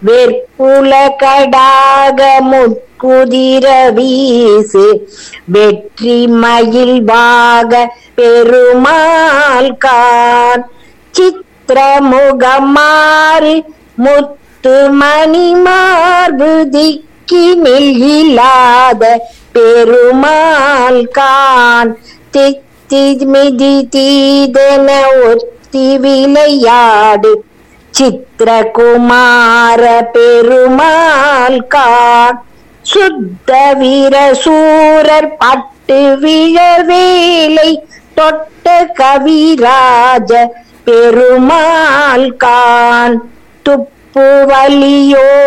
வெற்புல கடாக முட்குதிர வீசு வெற்றி மயில் வாக பெருமாள் கான் சித்திரமுகமாறு முத்து மணி மார்பு திக்கினில் இல்லாத பெருமாள் கான் தித்தி மிதி தீதென ஒத்தி விளையாடு சித்திரகுமார பெருமாள் கான் சுத்த வீர சூரர் பட்டு விழவேலை தொட்ட கவிராஜ பெருமாள் கான் துப்பு வலியோ